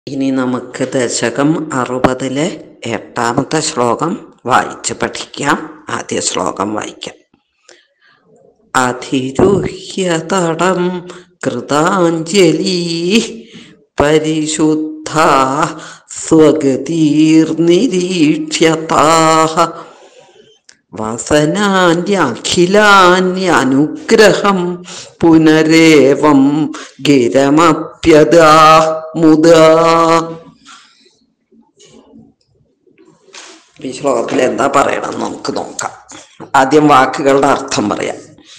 ഇനി നമുക്ക് ദശകം അറുപതിലെ എട്ടാമത്തെ ശ്ലോകം വായിച്ച് പഠിക്കാം ആദ്യ ശ്ലോകം വായിക്കാം അധിരുഹ്യതടം കൃതാഞ്ജലി പരിശുദ്ധ സ്വഗതീർനിരീക്ഷ്യതാഹ വസനാന്യഖിലാന്യനുഗ്രഹം പുനരേവം ഗിരമപ്യതാ മുദാ ഈ ശ്ലോകത്തിൽ എന്താ പറയണം നമുക്ക് നോക്കാം ആദ്യം വാക്കുകളുടെ അർത്ഥം പറയാം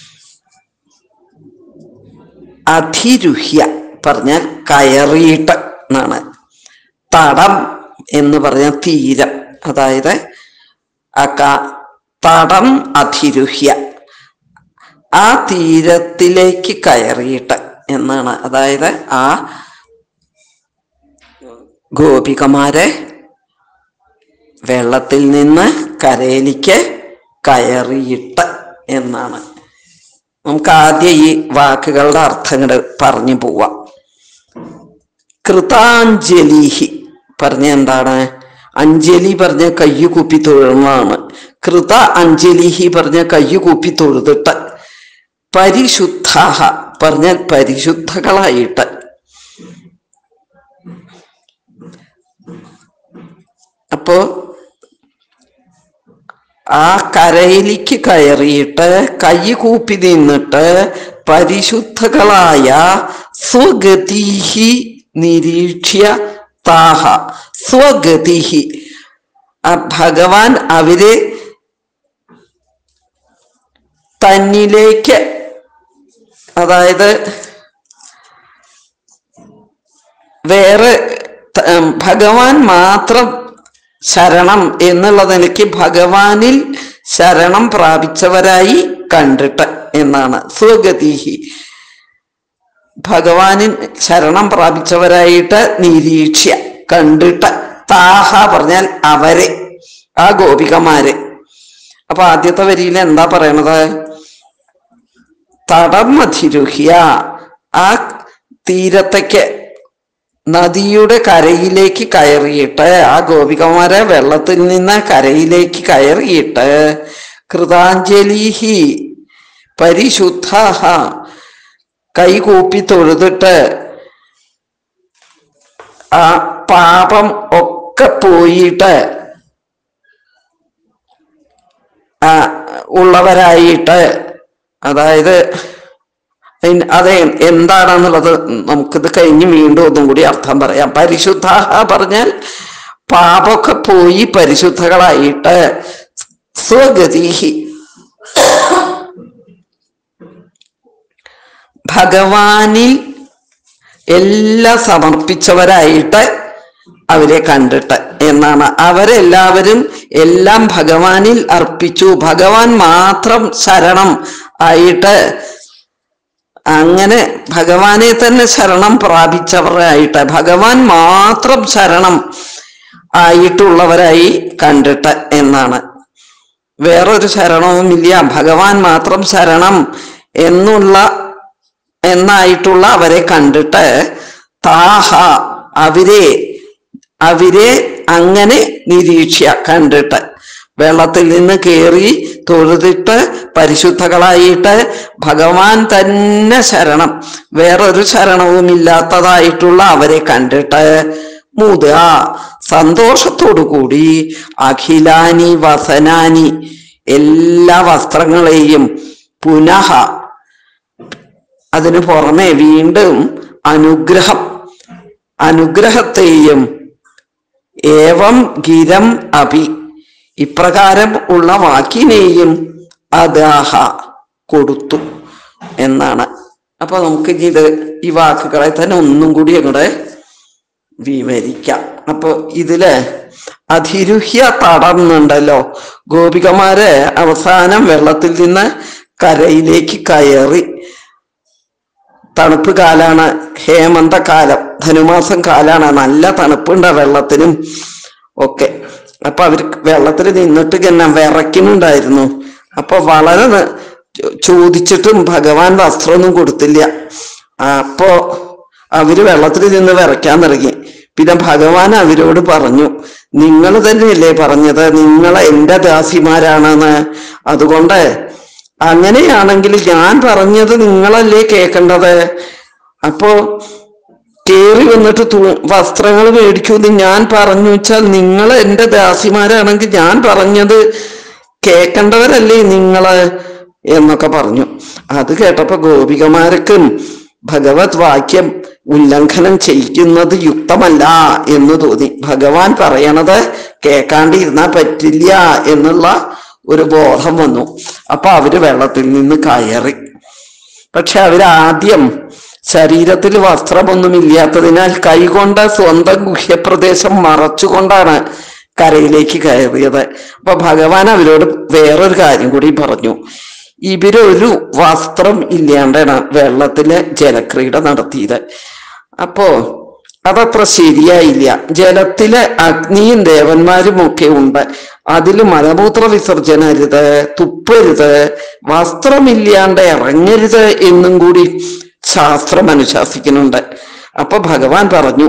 അധിരുഹ്യ പറഞ്ഞാൽ കയറിയിട്ട് എന്നാണ് തടം എന്ന് പറഞ്ഞ തീരം അതായത് ആ ക- തടം അധിരുഹ്യ ആ തീരത്തിലേക്ക് കയറിയിട്ട് എന്നാണ് അതായത് ആ ഗോപികമാരെ വെള്ളത്തിൽ നിന്ന് കരയിലേക്ക് കയറിയിട്ട് എന്നാണ് നമുക്ക് ആദ്യം ഈ വാക്കുകളുടെ അർത്ഥങ്ങൾ പറഞ്ഞു പോവാം കൃതാഞ്ജലിഹി പറഞ്ഞ എന്താണ് അഞ്ജലി പറഞ്ഞ കയ്യു കുപ്പി തൊഴുന്നതാണ് കൃത അഞ്ജലിഹി പറഞ്ഞ കയ്യു കുപ്പി തൊഴുതിട്ട് പരിശുദ്ധ പറഞ്ഞാൽ പരിശുദ്ധകളായിട്ട് അപ്പോ ആ കരയിലേക്ക് കയറിയിട്ട് കൈ കൂപ്പി നിന്നിട്ട് പരിശുദ്ധകളായ സ്വഗതിഹി നിരീക്ഷ്യ താഹ സ്വഗതിഹി ആ ഭഗവാൻ അവരെ തന്നിലേക്ക് അതായത് വേറെ ത- ഉം, ഭഗവാൻ മാത്രം ശരണം എന്നുള്ള നിലയ്ക്ക് ഭഗവാനിൽ ശരണം പ്രാപിച്ചവരായി കണ്ടിട്ട് എന്നാണ് സ്വഗതിഹി ഭഗവാനിൽ ശരണം പ്രാപിച്ചവരായിട്ട് നിരീക്ഷ്യ കണ്ടിട്ട് താഹ പറഞ്ഞാൽ അവരെ ആ ഗോപികമാരെ അപ്പൊ ആദ്യത്തെ വരിയിൽ എന്താ പറയണത് തടം അധിരുഹ്യ ആ തീരത്തേക്ക് നദിയുടെ കരയിലേക്ക് കയറിയിട്ട് ആ ഗോപികമാരെ വെള്ളത്തിൽ നിന്ന് കരയിലേക്ക് കയറിയിട്ട് കൃതാഞ്ജലിഹി പരിശുദ്ധ കൈകൂപ്പി തൊഴുതിട്ട് ആ പാപം ഒക്കെ പോയിട്ട് ആ ഉള്ളവരായിട്ട് അതായത് അതിന് അത് എന്താണെന്നുള്ളത് നമുക്കിത് കഴിഞ്ഞ് വീണ്ടും ഒന്നും കൂടി അർത്ഥം പറയാം പരിശുദ്ധ പറഞ്ഞാൽ പാപമൊക്കെ പോയി പരിശുദ്ധകളായിട്ട് സ്വഗതിഹി ഭഗവാനിൽ എല്ലാം സമർപ്പിച്ചവരായിട്ട് അവരെ കണ്ടിട്ട് എന്നാണ് അവരെല്ലാവരും എല്ലാം ഭഗവാനിൽ അർപ്പിച്ചു ഭഗവാൻ മാത്രം ശരണം ആയിട്ട് അങ്ങനെ ഭഗവാനെ തന്നെ ശരണം പ്രാപിച്ചവരായിട്ട് ഭഗവാൻ മാത്രം ശരണം ആയിട്ടുള്ളവരായി കണ്ടിട്ട് എന്നാണ് വേറൊരു ശരണവുമില്ല ഭഗവാൻ മാത്രം ശരണം എന്നുള്ള എന്നായിട്ടുള്ള അവരെ കണ്ടിട്ട് താഹ അവരെ അവരെ അങ്ങനെ നിരീക്ഷ്യ കണ്ടിട്ട് വെള്ളത്തിൽ നിന്ന് കയറി തൊഴുതിട്ട് പരിശുദ്ധകളായിട്ട് ഭഗവാൻ തന്നെ ശരണം വേറൊരു ശരണവും ഇല്ലാത്തതായിട്ടുള്ള അവരെ കണ്ടിട്ട് മുത സന്തോഷത്തോടു കൂടി അഖിലാനി വസനാനി എല്ലാ വസ്ത്രങ്ങളെയും പുനഃ അതിനു പുറമെ വീണ്ടും അനുഗ്രഹം അനുഗ്രഹത്തെയും ഏവം ഗിരം അഭി ഇപ്രകാരം ഉള്ള വാക്കിനെയും അദാഹ കൊടുത്തു എന്നാണ് അപ്പൊ നമുക്ക് ഇനി ഇത് ഈ വാക്കുകളെ തന്നെ ഒന്നും കൂടി അങ്ങോട്ട് വിവരിക്കാം അപ്പൊ ഇതില് അധിരുഹ്യ തടന്നുണ്ടല്ലോ ഗോപികമാര് അവസാനം വെള്ളത്തിൽ നിന്ന് കരയിലേക്ക് കയറി തണുപ്പ് കാലാണ് ഹേമന്ത കാലം ധനുമാസം കാലാണ് നല്ല തണുപ്പുണ്ട് വെള്ളത്തിനും ഒക്കെ അപ്പൊ അവര് വെള്ളത്തിൽ നിന്നിട്ട് തന്നെ വിറയ്ക്കുന്നുണ്ടായിരുന്നു അപ്പൊ വളരെ ന- ചോ- ചോദിച്ചിട്ടും ഭഗവാൻ വസ്ത്രമൊന്നും കൊടുത്തില്ല അപ്പോ അവര് വെള്ളത്തിൽ നിന്ന് വിറയ്ക്കാൻ തുടങ്ങി പിന്നെ ഭഗവാൻ അവരോട് പറഞ്ഞു നിങ്ങൾ തന്നെയല്ലേ പറഞ്ഞത് നിങ്ങൾ എന്റെ ദാസിമാരാണെന്ന് അതുകൊണ്ട് അങ്ങനെയാണെങ്കിൽ ഞാൻ പറഞ്ഞത് നിങ്ങളല്ലേ കേൾക്കേണ്ടത് അപ്പോ കേറി വന്നിട്ട് തു വസ്ത്രങ്ങൾ മേടിക്കൂന്ന് ഞാൻ പറഞ്ഞു വെച്ചാൽ നിങ്ങൾ എന്റെ ദാസിമാരാണെങ്കിൽ ഞാൻ പറഞ്ഞത് കേൾക്കേണ്ടവരല്ലേ നിങ്ങള് എന്നൊക്കെ പറഞ്ഞു അത് കേട്ടപ്പോ ഗോപികമാർക്കും ഭഗവത് വാക്യം ഉല്ലംഘനം ചെയ്യുന്നത് യുക്തമല്ല എന്ന് തോന്നി ഭഗവാൻ പറയണത് കേൾക്കാണ്ടിരുന്നാ പറ്റില്ല എന്നുള്ള ഒരു ബോധം വന്നു അപ്പൊ അവര് വെള്ളത്തിൽ നിന്ന് കയറി പക്ഷെ അവരാദ്യം ശരീരത്തിൽ വസ്ത്രമൊന്നും ഇല്ലാത്തതിനാൽ കൈകൊണ്ട് സ്വന്തം ഗുഹ്യപ്രദേശം മറച്ചുകൊണ്ടാണ് കരയിലേക്ക് കയറിയത് അപ്പൊ ഭഗവാൻ അവരോട് വേറൊരു കാര്യം കൂടി പറഞ്ഞു ഇവരൊരു വസ്ത്രം ഇല്ലാണ്ടാണ് വെള്ളത്തില് ജലക്രീഡ നടത്തിയത് അപ്പോ അതത്ര ശരിയായില്ല ജലത്തില് അഗ്നിയും ദേവന്മാരും ഒക്കെ ഉണ്ട് അതിൽ മലമൂത്ര വിസർജനരുത് തുപ്പരുത് വസ്ത്രമില്ലാണ്ട് ഇറങ്ങരുത് എന്നും കൂടി ശാസ്ത്രം അനുശാസിക്കുന്നുണ്ട് അപ്പൊ ഭഗവാൻ പറഞ്ഞു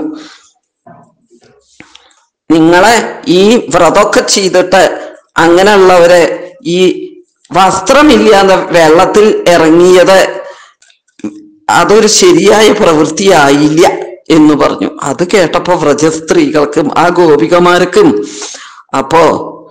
നിങ്ങളെ ഈ വ്രതമൊക്കെ ചെയ്തിട്ട് അങ്ങനെയുള്ളവരെ ഈ വസ്ത്രമില്ലാതെ വെള്ളത്തിൽ ഇറങ്ങിയത് അതൊരു ശരിയായ പ്രവൃത്തിയായില്ല എന്ന് പറഞ്ഞു അത് കേട്ടപ്പോ വ്രജസ്ത്രീകൾക്കും ആ ഗോപികമാർക്കും അപ്പോ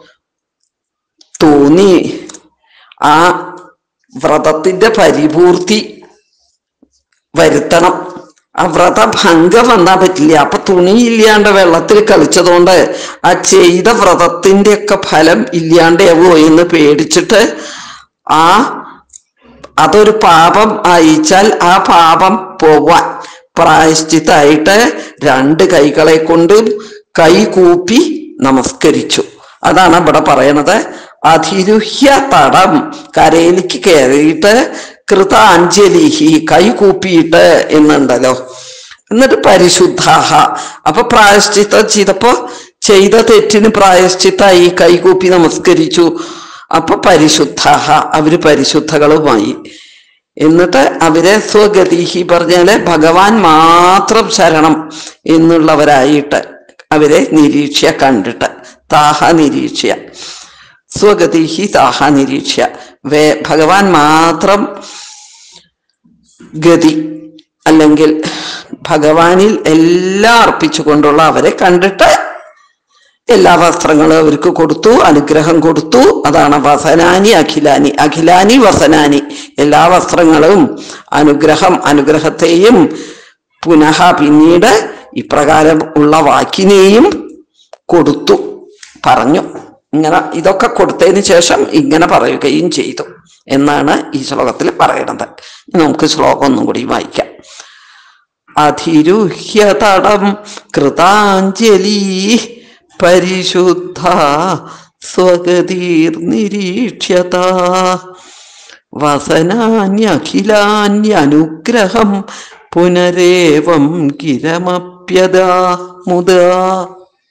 തോന്നി ആ വ്രതത്തിന്റെ പരിപൂർത്തി വരുത്തണം ആ വ്രതഭംഗം വന്നാ പറ്റില്ല അപ്പൊ തുണിയില്ലാണ്ട് വെള്ളത്തിൽ കളിച്ചതുകൊണ്ട് ആ ചെയ്ത വ്രതത്തിന്റെ ഒക്കെ ഫലം ഇല്ലാണ്ടാവോ എന്ന് പേടിച്ചിട്ട് ആ അതൊരു പാപം അയച്ചാൽ ആ പാപം പോവാൻ പ്രായശ്ചിത്തായിട്ട് രണ്ട് കൈകളെ കൊണ്ട് കൈ കൂപ്പി നമസ്കരിച്ചു അതാണ് ഇവിടെ പറയണത് അധിരുഹ്യ തടം കരയിലേക്ക് കയറിയിട്ട് കൃതാഞ്ജലിഹി കൈ കൂപ്പിയിട്ട് എന്നുണ്ടല്ലോ എന്നിട്ട് പരിശുദ്ധാഹ അപ്പൊ പ്രായശ്ചിത്തം ചെയ്തപ്പോ ചെയ്ത തെറ്റിന് പ്രായശ്ചിത്തായി കൈകൂപ്പി നമസ്കരിച്ചു അപ്പൊ പരിശുദ്ധാഹ അവര് പരിശുദ്ധകളുമായി എന്നിട്ട് അവരെ സ്വഗതിഹി പറഞ്ഞാല് ഭഗവാൻ മാത്രം ശരണം എന്നുള്ളവരായിട്ട് അവരെ നിരീക്ഷ്യ കണ്ടിട്ട് താഹ നിരീക്ഷ്യ സ്വഗതിഹി താഹ നിരീക്ഷ്യ വേ ഭഗവാൻ മാത്രം ഗതി അല്ലെങ്കിൽ ഭഗവാനിൽ എല്ലാം അർപ്പിച്ചുകൊണ്ടുള്ള അവരെ കണ്ടിട്ട് എല്ലാ വസ്ത്രങ്ങളും അവർക്ക് കൊടുത്തു അനുഗ്രഹം കൊടുത്തു അതാണ് വസനാനി അഖിലാനി അഖിലാനി വസനാനി എല്ലാ വസ്ത്രങ്ങളും അനുഗ്രഹം അനുഗ്രഹത്തെയും പുനഃ പിന്നീട് ഇപ്രകാരം ഉള്ള വാക്കിനെയും കൊടുത്തു പറഞ്ഞു ഇങ്ങനെ ഇതൊക്കെ കൊടുത്തതിന് ശേഷം ഇങ്ങനെ പറയുകയും ചെയ്തു എന്നാണ് ഈ ശ്ലോകത്തിൽ പറയണത് ഇനി നമുക്ക് ശ്ലോകം ഒന്നും കൂടി വായിക്കാം അധിരുഹ്യതടം കൃതാഞ്ജലി പരിശുദ്ധ സ്വഗതിർനിരീക്ഷ്യത വസനാന്യഖിലാന്യനുഗ്രഹം പുനരേവം ഗിരമപ്യതാ മുദാ